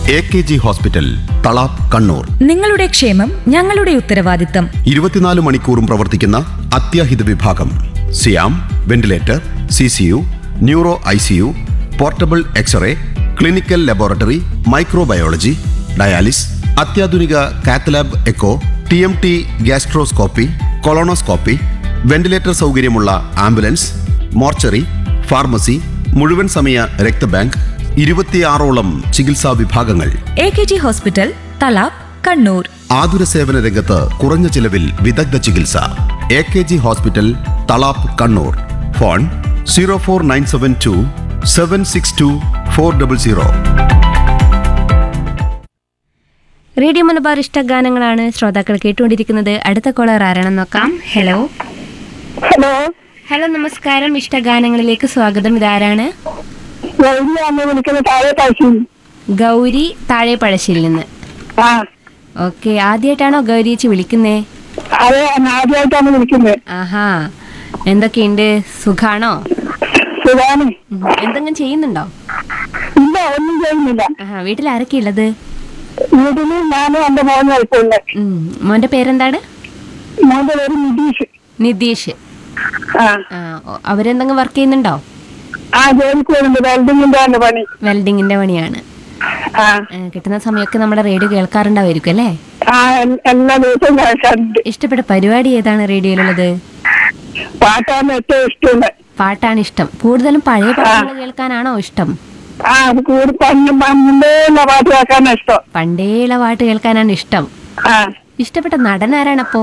A K G hospital Thalap Kannur നിങ്ങളുടെ ക്ഷേമം ഞങ്ങളുടെ ഉത്തരവാദിത്തം ഇരുപത്തിനാല് മണിക്കൂറും പ്രവർത്തിക്കുന്ന അത്യാഹിത വിഭാഗം സിയാം ventilator C C U neuro I C U portable X ray clinical laboratory microbiology dialysis അത്യാധുനിക cath lab echo T M T gastroscopy colonoscopy ventilator സൗകര്യമുള്ള ആംബുലൻസ് മോർച്ചറി ഫാർമസി മുഴുവൻ സമയ രക്തബാങ്ക് ഇരുപത്തിയാറോളം ചികിത്സാ വിഭാഗങ്ങൾ A K G hospital Thalap Kannur ആതുര സേവന രംഗത്ത് കുറഞ്ഞ ചിലവിൽ വിദഗ്ധ ചികിത്സ A K G hospital Thalap Kannur phone zero four nine seven two seven six two four double zero radio Malabar ഇഷ്ടഗാനങ്ങളാണ് ശ്രോതാക്കൾ കേട്ടുകൊണ്ടിരിക്കുന്നത് അടുത്ത കോളർ ആരാണെന്ന് നോക്കാം ഹലോ ഹലോ ഹലോ നമസ്കാരം ഇഷ്ടഗാനങ്ങളിലേക്ക് സ്വാഗതം ഇതാരാണ് ഗൗരിയാണ് വിളിക്കുന്നത് താഴെ കാശി ഗൗരി താഴെ പഴശ്ശിയിൽ നിന്ന് ആ ഓക്കെ ആദ്യമായിട്ടാണോ ഗൗരിയേച്ചി വിളിക്കുന്നേ അതെ ഞാൻ ആദ്യമായിട്ടാണ് വിളിക്കുന്നത് ആഹാ എന്തൊക്കെയുണ്ട് സുഖാണോ സുഖാണ് ഉം, എന്തെങ്കിലും ചെയ്യുന്നുണ്ടോ ഇല്ല ഒന്നും ചെയ്യുന്നില്ല ആഹാ വീട്ടിൽ ആരൊക്കെ ഉള്ളത് വീട്ടില് ഞാനും എന്റെ മോനും ആയിട്ടുണ്ട് ഉം, മോന്റെ പേരെന്താണ് മോന്റെ പേര് നിതീഷ് നിതീഷ് ആ ആ ഓ, അവരെന്തെങ്കിലും വർക്ക് ചെയ്യുന്നുണ്ടോ ആ ജോലിക്ക് വരുന്നുണ്ട് വെൽഡിങ്ങിന്റെ ആണ് പണി വെൽഡിങ്ങിന്റെ പണിയാണ് ആ ആ, കിട്ടുന്ന സമയമൊക്കെ നമ്മുടെ റേഡിയോ കേൾക്കാറുണ്ടാവുമായിരിക്കും അല്ലേ ആ എൽ- എല്ലാ ദിവസവും കേൾക്കാറുണ്ട് ഇഷ്ടപ്പെട്ട പരിപാടി ഏതാണ് റേഡിയോയിലുള്ളത് പാട്ടാണ് ഏറ്റവും ഇഷ്ടമുള്ളത് പാട്ടാണ് ഇഷ്ടം കൂടുതലും പഴയ പാട്ടുകൾ കേൾക്കാനാണോ ഇഷ്ടം ആ കൂടി പണ്ട് മുമ്പേ ഉള്ള പാട്ട് കേൾക്കാനാണ് ഇഷ്ടം പണ്ടേയുള്ള പാട്ട് കേൾക്കാനാണ് ഇഷ്ടം ആ ഇഷ്ടപ്പെട്ട നടൻ ആരാണപ്പോ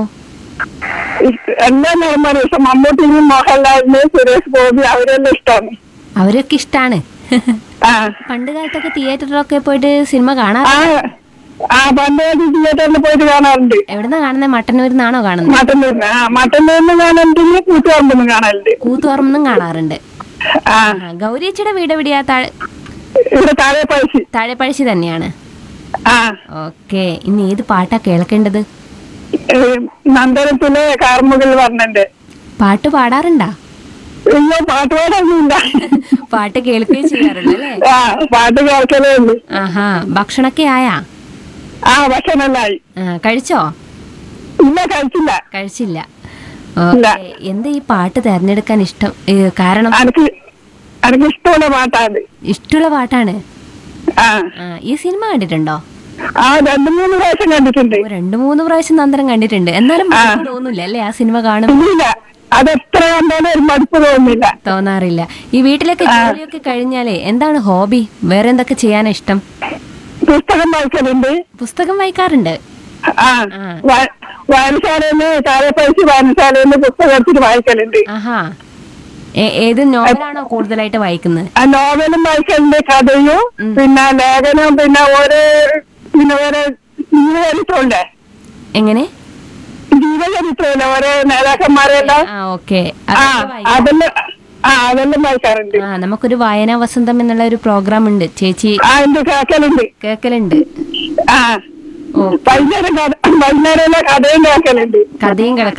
ഇഷ്ട- എല്ലാ നിർമ്മാണം ഇഷ്ടം മമ്മൂട്ടിനും മോഹൻലാലിന് സുരേഷ് ഗോപി അവരെല്ലാം ഇഷ്ടമാണ് അവരൊക്കെ ഇഷ്ടാണ് ആ പണ്ട് കാലത്തൊക്കെ തിയേറ്ററിലൊക്കെ പോയിട്ട് സിനിമ കാണാ ആ ആ പണ്ട് തിയേറ്ററിൽ പോയിട്ട് കാണാറുണ്ട് എവിടുന്ന കാണുന്നത് മട്ടന്നൂരിൽ നിന്നാണോ കാണുന്നത് മട്ടന്നൂരിന് ആ മട്ടന്നൂരിന് കാണാറുണ്ട് കൂത്തുപറമ്പെന്ന് കാണാറുണ്ട് കൂത്തുപറമ്പെന്നും കാണാറുണ്ട് ആ ആ, ഗൗരിയച്ചിയുടെ വീട് എവിടെയാ താഴെ ഇവിടെ താഴെ പൈസ താഴെപ്പഴശ്ശി തന്നെയാണ് ആ ഓക്കെ ഇനി ഏത് പാട്ടാ കേൾക്കേണ്ടത് ഏ, നന്ദനത്തിലെ കാർമുകിൽ പറഞ്ഞിട്ടുണ്ട് പാട്ട് പാടാറുണ്ടാ അയ്യോ പാട്ട് പാടൊന്നുമില്ല പാട്ട് കേൾക്കുകയും ചെയ്യാറുണ്ട് അല്ലേ ആ പാട്ട് കേൾക്കലേ ഉള്ളൂ ആഹാ ഭക്ഷണമൊക്കെ ആയാ ആ ഭക്ഷണമെല്ലായി ആ, കഴിച്ചോ ഇല്ല കഴിച്ചില്ല കഴിച്ചില്ല ഇല്ല. ഓക്കേ. എന്താ ഈ പാട്ട് തെരഞ്ഞെടുക്കാൻ ഇഷ്ടം ഏ, കാരണം എനിക്ക് എനിക്ക് ഇഷ്ടമുള്ള പാട്ടാണ് ഇഷ്ടമുള്ള പാട്ടാണ് ആ ആ, ഈ സിനിമ കണ്ടിട്ടുണ്ടോ ആ രണ്ടു മൂന്ന് പ്രാവശ്യം കണ്ടിട്ടുണ്ട് ഓ, രണ്ടു മൂന്ന് പ്രാവശ്യം നന്ദനം കണ്ടിട്ടുണ്ട് എന്നാലും മടുപ്പ് തോന്നില്ല അല്ലേ ആ സിനിമ കാണും ഇല്ല അത് എത്ര കണ്ടാലും ഒരു മടുപ്പ് തോന്നുന്നില്ല തോന്നാറില്ല ഈ വീട്ടിലൊക്കെ ജോലിയൊക്കെ കഴിഞ്ഞാലേ എന്താണ് ഹോബി വേറെ എന്തൊക്കെ ചെയ്യാനാ ഇഷ്ടം പുസ്തകം വായിക്കലുണ്ട് പുസ്തകം വായിക്കാറുണ്ട് ആ ആ. വാ- വായനശാലയില് താഴെ പൈസ വായനശാലയില് പുസ്തകം എടുത്തിട്ട് വായിക്കലുണ്ട് ആഹാ ഏ- ഏത് നോവലാണോ കൂടുതലായിട്ട് വായിക്കുന്നത് ആ നോവലും വായിക്കലുണ്ട് കഥയും പിന്നെ ലേഖനവും പിന്നെ ഓരോ പിന്നെ ഓരോ ജീവചരിത്രമുണ്ട് എങ്ങനെ ജീവചരിത്രമില്ല ഓരോ നേതാക്കന്മാരെല്ലാം ആ ഓക്കെ ആ അതെല്ലാം ആ അതെല്ലാം വായിക്കാറുണ്ട് ആ നമുക്കൊരു വായനാ വസന്തം എന്നുള്ള ഒരു പ്രോഗ്രാം ഉണ്ട് ചേച്ചി ആ എന്ത് കേൾക്കലുണ്ട് കേൾക്കലുണ്ട് ആ ഓ വൈകുന്നേരം കഥ വൈകുന്നേരം കഥയും കേൾക്കലുണ്ട് കഥയും കേൾക്കാം